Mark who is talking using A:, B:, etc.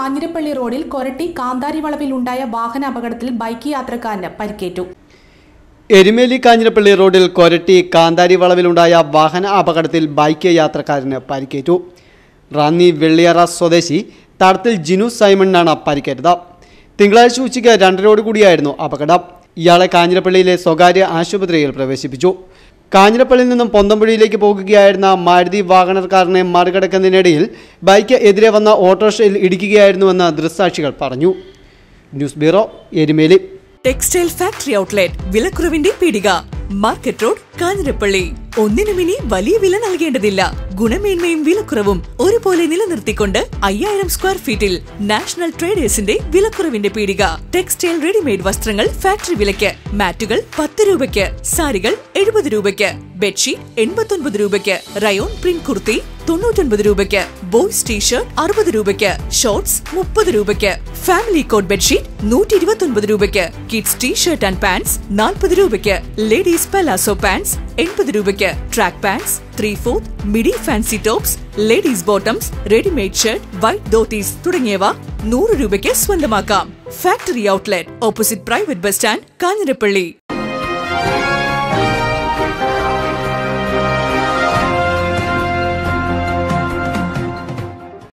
A: കാഞ്ഞിരപ്പള്ളി റോഡിൽ കൊരട്ടി കാന്താരി വളവിലുണ്ടായ വാഹന അപകടത്തിൽ ബൈക്ക് യാത്രക്കാരന് പരിക്കേറ്റു
B: എരുമേലി കാഞ്ഞിരപ്പള്ളി റോഡിൽ കൊരട്ടി കാന്താരി വളവിലുണ്ടായ വാഹന അപകടത്തിൽ ബൈക്ക് യാത്രക്കാരന് പരിക്കേറ്റു റാന്നി വെള്ളിയറ സ്വദേശി തടത്തിൽ ജിനു സൈമണിനാണ് പരിക്കേറ്റത് തിങ്കളാഴ്ച ഉച്ചയ്ക്ക് രണ്ടരോട് കൂടിയായിരുന്നു അപകടം ഇയാളെ കാഞ്ഞിരപ്പള്ളിയിലെ സ്വകാര്യ ആശുപത്രിയിൽ പ്രവേശിപ്പിച്ചു കാഞ്ഞിരപ്പള്ളിയിൽ നിന്നും പൊന്തമ്പുഴയിലേക്ക് പോകുകയായിരുന്ന മാരുതി വാഗണർ കാറിനെ മറികടക്കുന്നതിനിടയിൽ ബൈക്ക് എതിരെ വന്ന ഓട്ടോറിക്ഷയിൽ ഇടിക്കുകയായിരുന്നുവെന്ന് ദൃക്സാക്ഷികൾ പറഞ്ഞു news bureau Erumeli
C: textile factory outlet വിലക്കുറവിന്റെ പീടിക മാർക്കറ്റ് റോഡ് കാഞ്ഞിരപ്പള്ളി ഒന്നിനും ഇനി വലിയ വില നൽകേണ്ടതില്ല ഗുണമേന്മയും വിലക്കുറവും ഒരുപോലെ നിലനിർത്തിക്കൊണ്ട് അയ്യായിരം സ്ക്വയർ ഫീറ്റിൽ നാഷണൽ ട്രേഡേഴ്സിന്റെ വിലക്കുറവിന്റെ പീടിക ടെക്സ്റ്റൈൽ റെഡിമെയ്ഡ് വസ്ത്രങ്ങൾ ഫാക്ടറി വിലയ്ക്ക് മാറ്റുകൾ പത്ത് രൂപയ്ക്ക് സാരികൾ എഴുപത് രൂപയ്ക്ക് ബെഡ്ഷീറ്റ് എൺപത്തൊൻപത് രൂപയ്ക്ക് റയോൺ പ്രിന്റ് കുർത്തി തൊണ്ണൂറ്റൊൻപത് രൂപയ്ക്ക് ബോയ്സ് ടീഷർട്ട് അറുപത് രൂപയ്ക്ക് ഷോർട്സ് മുപ്പത് രൂപയ്ക്ക് ഫാമിലി കോട്ട് ബെഡ്ഷീറ്റ് നൂറ്റി ഇരുപത്തൊൻപത് രൂപയ്ക്ക് കിഡ്സ് ടീഷർട്ട് ആൻഡ് പാൻസ് നാൽപ്പത് രൂപയ്ക്ക് ലേഡീസ് പലാസോ പാൻസ് എൺപത് രൂപയ്ക്ക് track pants three fourth midi fancy tops ladies bottoms readymade shirt white dhotis തുടങ്ങിയവ നൂറ് രൂപയ്ക്ക് സ്വന്തമാക്കാം factory outlet opposite private bus stand Kanjirappally